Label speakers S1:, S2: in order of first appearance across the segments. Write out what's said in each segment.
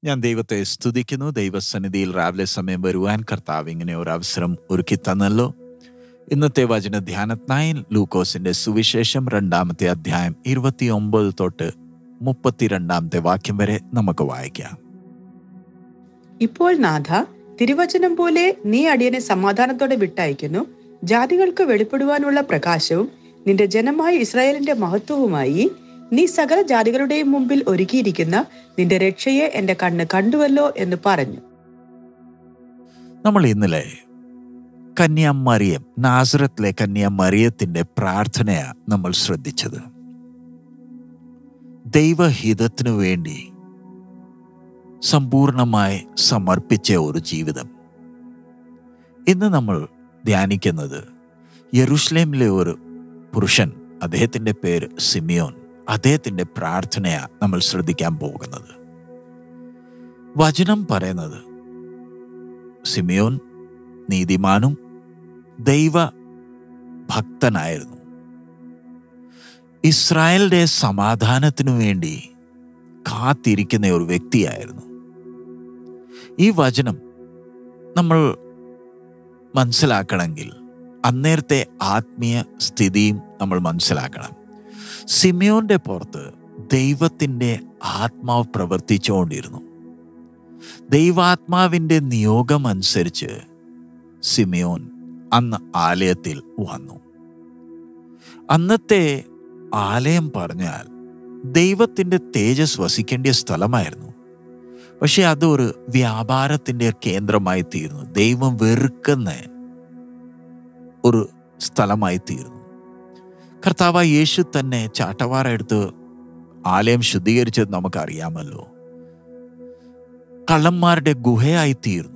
S1: ഞാൻ ദൈവത്തെ സ്തുതിക്കുന്നു ദൈവസന്നിധിയിൽ രാവിലെ സമയം വരുവാൻ കർത്താവ് ഇങ്ങനെ ഒരു അവസരം ഒരുക്കി തന്നല്ലോ ഇന്നത്തെ വചന ധ്യാനത്തിനായി ലൂക്കോസിന്റെ സുവിശേഷം രണ്ടാമത്തെ അധ്യായം ഇരുപത്തി ഒമ്പത് തൊട്ട് മുപ്പത്തിരണ്ടാമത്തെ വാക്യം വരെ നമുക്ക് വായിക്കാം
S2: ഇപ്പോൾ നാഥ തിരുവചനം പോലെ നീ അടിയനെ സമാധാനത്തോടെ വിട്ടയക്കുന്നു ജാതികൾക്ക് വെളിപ്പെടുവാനുള്ള പ്രകാശവും നിന്റെ ജനമായ ഇസ്രായേലിന്റെ മഹത്വവുമായി നീ സകല ജാതികളുടെയും മുമ്പിൽ ഒരുക്കിയിരിക്കുന്ന നിന്റെ രക്ഷയെ എന്റെ കണ്ണ് കണ്ടുവല്ലോ എന്ന് പറഞ്ഞു
S1: നമ്മൾ ഇന്നലെ കന്യാമറിയം നാസറത്തിലെ കന്യാമറിയത്തിന്റെ പ്രാർത്ഥനയാ നമ്മൾ ശ്രദ്ധിച്ചത് ദൈവഹിതത്തിനു വേണ്ടി സമ്പൂർണമായി സമർപ്പിച്ച ഒരു ജീവിതം ഇന്ന് നമ്മൾ ധ്യാനിക്കുന്നത് യെറുഷലേമിലെ ഒരു പുരുഷൻ അദ്ദേഹത്തിന്റെ പേര് സിമിയോൻ അദ്ദേഹത്തിന്റെ പ്രാർത്ഥനയാ നമ്മൾ ശ്രദ്ധിക്കാൻ പോകുന്നത് വചനം പറയുന്നത് സിമിയോൻ നീതിമാനും ദൈവ ഭക്തനായിരുന്നു ഇസ്രായേലിന്റെ സമാധാനത്തിനു വേണ്ടി കാത്തിരിക്കുന്ന ഒരു വ്യക്തിയായിരുന്നു ഈ വചനം നമ്മൾ മനസ്സിലാക്കണമെങ്കിൽ അന്നേരത്തെ ആത്മീയ സ്ഥിതിയും നമ്മൾ മനസ്സിലാക്കണം സിമിയോന്റെ പുറത്ത് ദൈവത്തിൻ്റെ ആത്മാവ് പ്രവർത്തിച്ചുകൊണ്ടിരുന്നു ദൈവാത്മാവിൻ്റെ നിയോഗം അനുസരിച്ച് സിമിയോൻ അന്ന് ആലയത്തിൽ വന്നു അന്നത്തെ ആലയം പറഞ്ഞാൽ ദൈവത്തിൻ്റെ തേജസ് വസിക്കേണ്ട സ്ഥലമായിരുന്നു പക്ഷെ അതൊരു വ്യാപാരത്തിൻ്റെ കേന്ദ്രമായി തീർന്നു ദൈവം വെറുക്കുന്ന ഒരു സ്ഥലമായി തീർന്നു കർത്താവ് യേശു തന്നെ ചാട്ടവാറ എടുത്ത് ആലയം ശുദ്ധീകരിച്ചത് നമുക്കറിയാമല്ലോ കള്ളന്മാരുടെ ഗുഹയായി തീർന്നു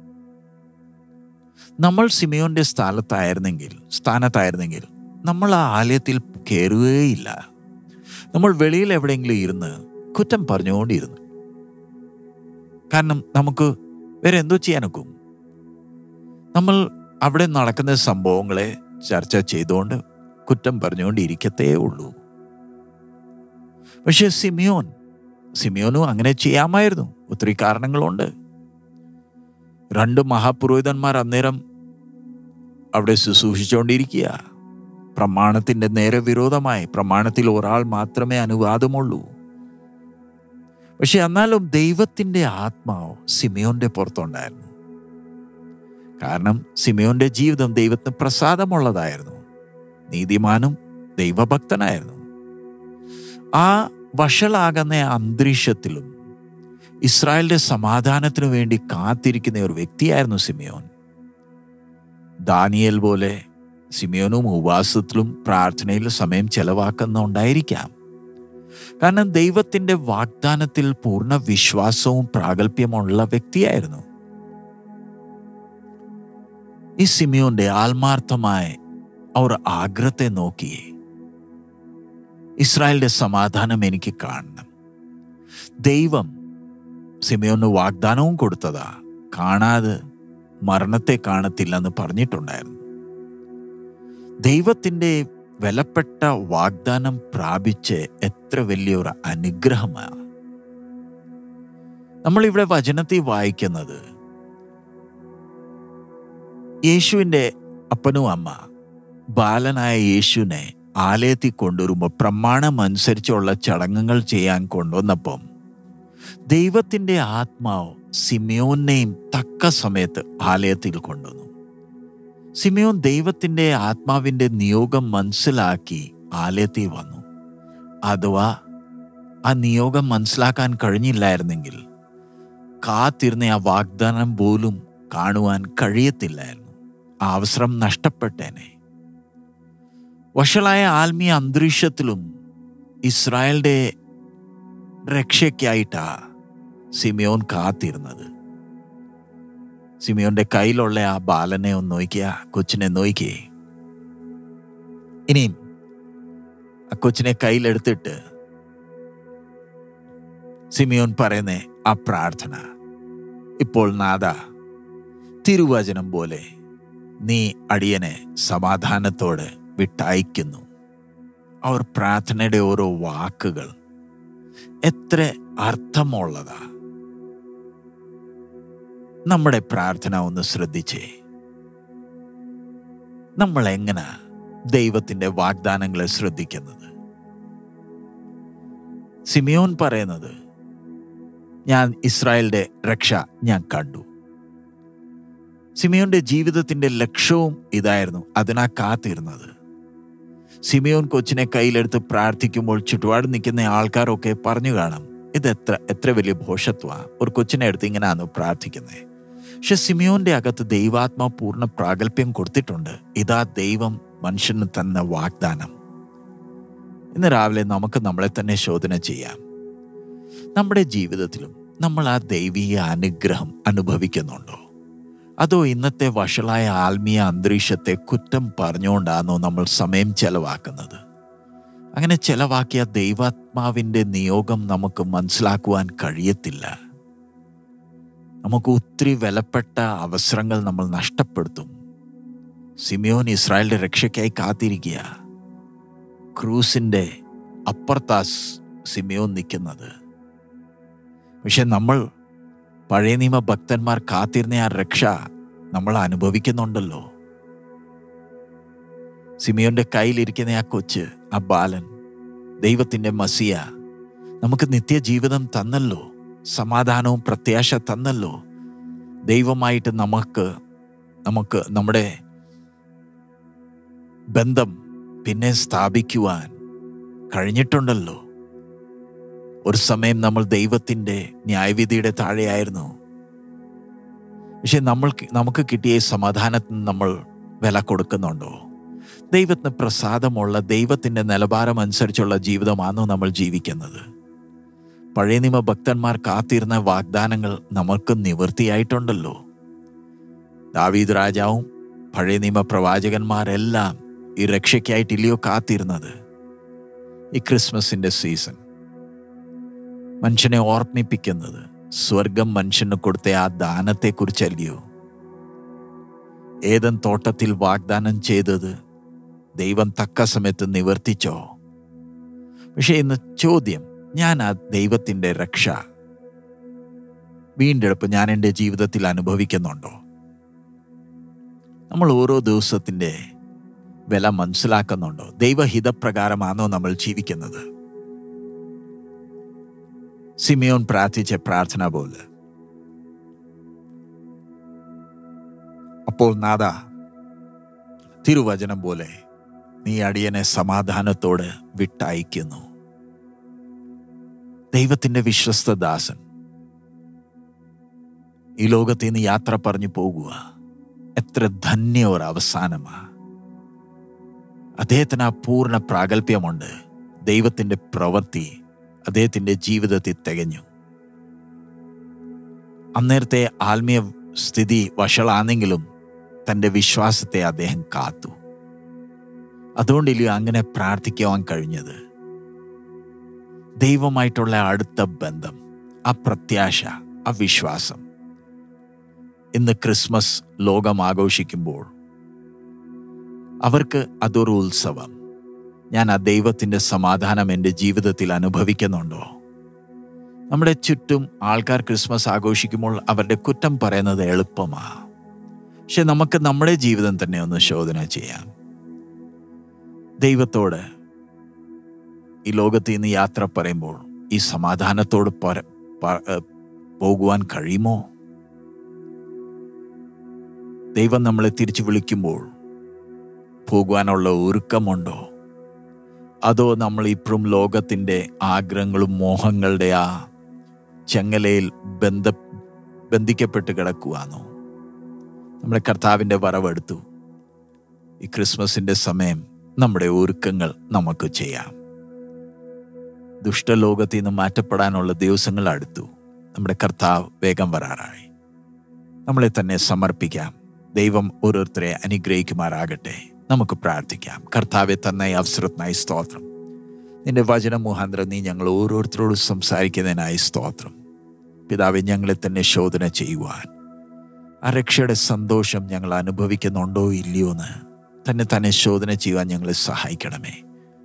S1: നമ്മൾ സിമിയോന്റെ സ്ഥലത്തായിരുന്നെങ്കിൽ സ്ഥാനത്തായിരുന്നെങ്കിൽ നമ്മൾ ആ ആലയത്തിൽ കയറുകയില്ല നമ്മൾ വെളിയിൽ എവിടെയെങ്കിലും ഇരുന്ന് കുറ്റം പറഞ്ഞുകൊണ്ടിരുന്നു കാരണം നമുക്ക് വേറെ എന്തോ ചെയ്യാനൊക്കും നമ്മൾ അവിടെ നടക്കുന്ന സംഭവങ്ങളെ ചർച്ച ചെയ്തുകൊണ്ട് കുറ്റം പറഞ്ഞുകൊണ്ട് ഇരിക്കത്തേ ഉള്ളൂ പക്ഷെ സിമിയോൻ സിമിയോനും അങ്ങനെ ചെയ്യാമായിരുന്നു ഒത്തിരി കാരണങ്ങളുണ്ട് രണ്ട് മഹാപുരോഹിതന്മാർ അന്നേരം അവിടെ ശുശ്രൂഷിച്ചുകൊണ്ടിരിക്കുക പ്രമാണത്തിന്റെ നേരെ വിരോധമായി പ്രമാണത്തിൽ ഒരാൾ മാത്രമേ അനുവാദമുള്ളൂ പക്ഷെ എന്നാലും ദൈവത്തിന്റെ ആത്മാവ് സിമിയോന്റെ പുറത്തുണ്ടായിരുന്നു കാരണം സിമിയോന്റെ ജീവിതം ദൈവത്തിന് പ്രസാദമുള്ളതായിരുന്നു നീതിമാനും ദൈവഭക്തനായിരുന്നു ആ വഷളാകുന്ന അന്തരീക്ഷത്തിലും ഇസ്രായേലിന്റെ സമാധാനത്തിനു വേണ്ടി കാത്തിരിക്കുന്ന ഒരു വ്യക്തിയായിരുന്നു സിമിയോൻ ദാനിയൽ പോലെ സിമിയോനും ഉപവാസത്തിലും പ്രാർത്ഥനയിലും സമയം ചെലവാക്കുന്നുണ്ടായിരിക്കാം കാരണം ദൈവത്തിന്റെ വാഗ്ദാനത്തിൽ പൂർണ്ണ വിശ്വാസവും പ്രാഗൽഭ്യമുള്ള വ്യക്തിയായിരുന്നു ഈ സിമിയോന്റെ ആത്മാർത്ഥമായ അവർ ആഗ്രഹത്തെ നോക്കി ഇസ്രായേലിന്റെ സമാധാനം എനിക്ക് കാണണം ദൈവം സിമിയോന് വാഗ്ദാനവും കൊടുത്തതാ കാണാതെ മരണത്തെ കാണത്തില്ലെന്ന് പറഞ്ഞിട്ടുണ്ടായിരുന്നു ദൈവത്തിൻ്റെ വിലപ്പെട്ട വാഗ്ദാനം പ്രാപിച്ച് എത്ര വലിയൊരു അനുഗ്രഹമാണ് നമ്മളിവിടെ വചനത്തിൽ വായിക്കുന്നത് യേശുവിൻ്റെ അപ്പനും അമ്മ ബാലനായ യേശുവിനെ ആലയത്തിൽ കൊണ്ടുവരുമ്പോൾ പ്രമാണം അനുസരിച്ചുള്ള ചടങ്ങുകൾ ചെയ്യാൻ കൊണ്ടുവന്നപ്പം ദൈവത്തിൻ്റെ ആത്മാവ് സിമിയോനെയും തക്ക സമയത്ത് ആലയത്തിൽ കൊണ്ടുവന്നു സിമിയോൻ ദൈവത്തിൻ്റെ ആത്മാവിൻ്റെ നിയോഗം മനസ്സിലാക്കി ആലയത്തിൽ വന്നു അഥവാ ആ നിയോഗം മനസ്സിലാക്കാൻ കഴിഞ്ഞില്ലായിരുന്നെങ്കിൽ കാത്തിരുന്ന ആ വാഗ്ദാനം പോലും കാണുവാൻ കഴിയത്തില്ലായിരുന്നു ആ അവസരം നഷ്ടപ്പെട്ടേനെ വഷളായ ആത്മീയ അന്തരീക്ഷത്തിലും ഇസ്രായേലിന്റെ രക്ഷയ്ക്കായിട്ടാ സിമിയോൻ കാത്തിരുന്നത് സിമിയോന്റെ കയ്യിലുള്ള ആ ബാലനെ ഒന്ന് നോക്കിയ കൊച്ചിനെ നോക്കിയേ ഇനിയും ആ കൊച്ചിനെ കയ്യിലെടുത്തിട്ട് സിമിയോൻ പറയുന്നേ ആ പ്രാർത്ഥന ഇപ്പോൾ നാദ തിരുവചനം പോലെ നീ അടിയനെ സമാധാനത്തോടെ വിട്ടയക്കുന്നു അവർ പ്രാർത്ഥനയുടെ ഓരോ വാക്കുകൾ എത്ര അർത്ഥമുള്ളതാ നമ്മുടെ പ്രാർത്ഥന ഒന്ന് ശ്രദ്ധിച്ചേ നമ്മൾ എങ്ങനെ ദൈവത്തിന്റെ വാഗ്ദാനങ്ങളെ ശ്രദ്ധിക്കുന്നത് സിമിയോൻ പറയുന്നത് ഞാൻ ഇസ്രായേലിന്റെ രക്ഷ ഞാൻ കണ്ടു സിമിയോന്റെ ജീവിതത്തിന്റെ ലക്ഷ്യവും ഇതായിരുന്നു അതിനാ കാത്തിരുന്നത് സിമിയോൻ കൊച്ചിനെ കയ്യിലെടുത്ത് പ്രാർത്ഥിക്കുമ്പോൾ ചുറ്റുപാട് നിൽക്കുന്ന ആൾക്കാരൊക്കെ പറഞ്ഞു കാണും ഇത് എത്ര എത്ര വലിയ ഭോഷത്വ ഒരു കൊച്ചിനെ എടുത്ത് ഇങ്ങനെയാണ് പ്രാർത്ഥിക്കുന്നത് പക്ഷെ സിമിയോന്റെ അകത്ത് ദൈവാത്മാ പൂർണ്ണ പ്രാഗൽഭ്യം കൊടുത്തിട്ടുണ്ട് ഇതാ ദൈവം മനുഷ്യന് തന്ന വാഗ്ദാനം ഇന്ന് രാവിലെ നമുക്ക് നമ്മളെ തന്നെ ശോധന ചെയ്യാം നമ്മുടെ ജീവിതത്തിലും നമ്മൾ ആ ദൈവീയ അനുഗ്രഹം അനുഭവിക്കുന്നുണ്ടോ അതോ ഇന്നത്തെ വഷളായ ആത്മീയ അന്തരീക്ഷത്തെ കുറ്റം പറഞ്ഞുകൊണ്ടാണോ നമ്മൾ സമയം ചെലവാക്കുന്നത് അങ്ങനെ ചെലവാക്കിയ ദൈവാത്മാവിൻ്റെ നിയോഗം നമുക്ക് മനസ്സിലാക്കുവാൻ കഴിയത്തില്ല നമുക്ക് ഒത്തിരി വിലപ്പെട്ട അവസരങ്ങൾ നമ്മൾ നഷ്ടപ്പെടുത്തും സിമിയോൻ ഇസ്രായേലിന്റെ രക്ഷയ്ക്കായി കാത്തിരിക്കുക ക്രൂസിന്റെ അപ്പുറത്താ സിമിയോൻ നിൽക്കുന്നത് പക്ഷെ നമ്മൾ പഴയ നിയമ ഭക്തന്മാർ കാത്തിരുന്ന ആ രക്ഷ നമ്മൾ അനുഭവിക്കുന്നുണ്ടല്ലോ സിമിയോന്റെ കയ്യിലിരിക്കുന്ന ആ കൊച്ച് ആ ബാലൻ ദൈവത്തിന്റെ മസിയ നമുക്ക് നിത്യജീവിതം തന്നല്ലോ സമാധാനവും പ്രത്യാശ തന്നല്ലോ ദൈവമായിട്ട് നമുക്ക് നമുക്ക് നമ്മുടെ ബന്ധം പിന്നെ സ്ഥാപിക്കുവാൻ കഴിഞ്ഞിട്ടുണ്ടല്ലോ ഒരു സമയം നമ്മൾ ദൈവത്തിൻ്റെ ന്യായവിധിയുടെ താഴെയായിരുന്നു പക്ഷെ നമ്മൾ നമുക്ക് കിട്ടിയ സമാധാനത്തിന് നമ്മൾ വില കൊടുക്കുന്നുണ്ടോ ദൈവത്തിന് പ്രസാദമുള്ള ദൈവത്തിൻ്റെ നിലവാരം അനുസരിച്ചുള്ള ജീവിതമാണോ നമ്മൾ ജീവിക്കുന്നത് പഴയ നിയമ ഭക്തന്മാർ കാത്തിരുന്ന വാഗ്ദാനങ്ങൾ നമുക്ക് നിവൃത്തിയായിട്ടുണ്ടല്ലോ ദാവീദ് രാജാവും പഴയ നിയമ പ്രവാചകന്മാരെല്ലാം ഈ രക്ഷയ്ക്കായിട്ടില്ലയോ കാത്തിരുന്നത് ഈ ക്രിസ്മസിന്റെ സീസൺ മനുഷ്യനെ ഓർമ്മിപ്പിക്കുന്നത് സ്വർഗം മനുഷ്യന് കൊടുത്ത ആ ദാനത്തെക്കുറിച്ചല്ലയോ ഏതൻ തോട്ടത്തിൽ വാഗ്ദാനം ചെയ്തത് ദൈവം തക്ക സമയത്ത് നിവർത്തിച്ചോ പക്ഷെ ഇന്ന് ചോദ്യം ഞാൻ ആ ദൈവത്തിൻ്റെ രക്ഷ വീണ്ടെടുപ്പ് ഞാൻ എൻ്റെ ജീവിതത്തിൽ അനുഭവിക്കുന്നുണ്ടോ നമ്മൾ ഓരോ ദിവസത്തിൻ്റെ വില മനസ്സിലാക്കുന്നുണ്ടോ ദൈവഹിതപ്രകാരമാണോ നമ്മൾ ജീവിക്കുന്നത് സിമിയോൻ പ്രാർത്ഥിച്ച പ്രാർത്ഥന പോലെ അപ്പോൾ നാദ തിരുവചനം പോലെ നീ അടിയനെ സമാധാനത്തോട് വിട്ടയക്കുന്നു ദൈവത്തിന്റെ വിശ്വസ്ത ദാസൻ ഈ ലോകത്ത് നിന്ന് യാത്ര പറഞ്ഞു പോകുക എത്ര ധന്യ ഒരു അവസാനമാ അദ്ദേഹത്തിന് ആ പൂർണ്ണ പ്രാഗൽഭ്യമുണ്ട് ദൈവത്തിന്റെ പ്രവൃത്തി അദ്ദേഹത്തിന്റെ ജീവിതത്തിൽ തികഞ്ഞു അന്നേരത്തെ ആത്മീയ സ്ഥിതി വഷളാണെങ്കിലും തൻ്റെ വിശ്വാസത്തെ അദ്ദേഹം കാത്തു അതുകൊണ്ടില്ലയോ അങ്ങനെ പ്രാർത്ഥിക്കുവാൻ കഴിഞ്ഞത് ദൈവമായിട്ടുള്ള അടുത്ത ബന്ധം ആ പ്രത്യാശ ആ വിശ്വാസം ഇന്ന് ക്രിസ്മസ് ലോകം ആഘോഷിക്കുമ്പോൾ അവർക്ക് അതൊരു ഉത്സവം ഞാൻ ആ ദൈവത്തിൻ്റെ സമാധാനം എൻ്റെ ജീവിതത്തിൽ അനുഭവിക്കുന്നുണ്ടോ നമ്മുടെ ചുറ്റും ആൾക്കാർ ക്രിസ്മസ് ആഘോഷിക്കുമ്പോൾ അവരുടെ കുറ്റം പറയുന്നത് എളുപ്പമാ പക്ഷെ നമുക്ക് നമ്മുടെ ജീവിതം തന്നെ ഒന്ന് ശോധന ചെയ്യാം ദൈവത്തോട് ഈ ലോകത്ത് നിന്ന് യാത്ര പറയുമ്പോൾ ഈ സമാധാനത്തോട് പര- പ- ഏ, പോകുവാൻ കഴിയുമോ ദൈവം നമ്മളെ തിരിച്ചു വിളിക്കുമ്പോൾ പോകുവാനുള്ള ഒരുക്കമുണ്ടോ അതോ നമ്മൾ ഇപ്പോഴും ലോകത്തിൻ്റെ ആഗ്രഹങ്ങളും മോഹങ്ങളുടെ ആ ചെങ്ങലയിൽ ബന്ധ ബന്ധിക്കപ്പെട്ട് കിടക്കുവാണോ നമ്മുടെ കർത്താവിൻ്റെ വരവെടുത്തു ഈ ക്രിസ്മസിൻ്റെ സമയം നമ്മുടെ ഒരുക്കങ്ങൾ നമുക്ക് ചെയ്യാം ദുഷ്ടലോകത്തിൽ നിന്ന് മാറ്റപ്പെടാനുള്ള ദിവസങ്ങൾ അടുത്തു നമ്മുടെ കർത്താവ് വേഗം വരാറായി നമ്മളെ തന്നെ സമർപ്പിക്കാം ദൈവം ഓരോരുത്തരെ അനുഗ്രഹിക്കുമാറാകട്ടെ നമുക്ക് പ്രാർത്ഥിക്കാം കർത്താവെ തന്ന ഈ അവസരത്തിനായി സ്തോത്രം നിന്റെ വചന മുഖാന്തരം നീ ഞങ്ങൾ ഓരോരുത്തരോടും സംസാരിക്കുന്നതിനായി സ്തോത്രം പിതാവെ ഞങ്ങളെ തന്നെ ശോധന ചെയ്യുവാൻ ആ രക്ഷയുടെ സന്തോഷം ഞങ്ങൾ അനുഭവിക്കുന്നുണ്ടോ ഇല്ലയോ എന്ന് തന്നെ തന്നെ ശോധന ചെയ്യുവാൻ ഞങ്ങളെ സഹായിക്കണമേ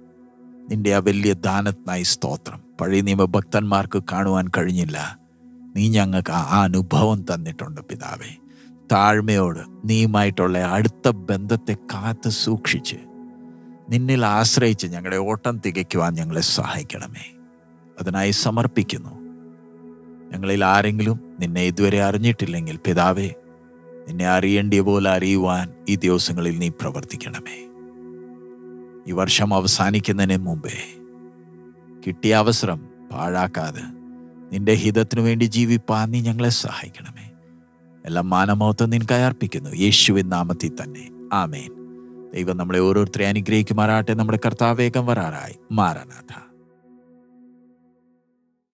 S1: നിന്റെ ആ വലിയ ദാനത്തിനായി സ്തോത്രം പഴയ നിയമ ഭക്തന്മാർക്ക് കാണുവാൻ കഴിഞ്ഞില്ല നീ ഞങ്ങൾക്ക് ആ അനുഭവം തന്നിട്ടുണ്ട് പിതാവേ താഴ്മയോട് നീയുമായിട്ടുള്ള അടുത്ത ബന്ധത്തെ കാത്ത് സൂക്ഷിച്ച് നിന്നിൽ ആശ്രയിച്ച് ഞങ്ങളുടെ ഓട്ടം തികയ്ക്കുവാൻ ഞങ്ങളെ സഹായിക്കണമേ അതിനായി സമർപ്പിക്കുന്നു ഞങ്ങളിൽ ആരെങ്കിലും നിന്നെ ഇതുവരെ അറിഞ്ഞിട്ടില്ലെങ്കിൽ പിതാവേ നിന്നെ അറിയേണ്ടിയ പോലെ അറിയുവാൻ ഈ ദിവസങ്ങളിൽ നീ പ്രവർത്തിക്കണമേ ഈ വർഷം അവസാനിക്കുന്നതിന് മുമ്പേ കിട്ടിയ അവസരം പാഴാക്കാതെ നിന്റെ ഹിതത്തിനു വേണ്ടി ജീവിപ്പാൻ നീ ഞങ്ങളെ സഹായിക്കണമേ എല്ലാം മാനമോത്വം നിനക്കായി അർപ്പിക്കുന്നു യേശുവിൻ നാമത്തിൽ തന്നെ ആമേൻ ദൈവം നമ്മളെ ഓരോരുത്തരെ അനുഗ്രഹിക്കുമാറാട്ടെ നമ്മുടെ കർത്താവേഗം വരാറായി മാറാനാഥ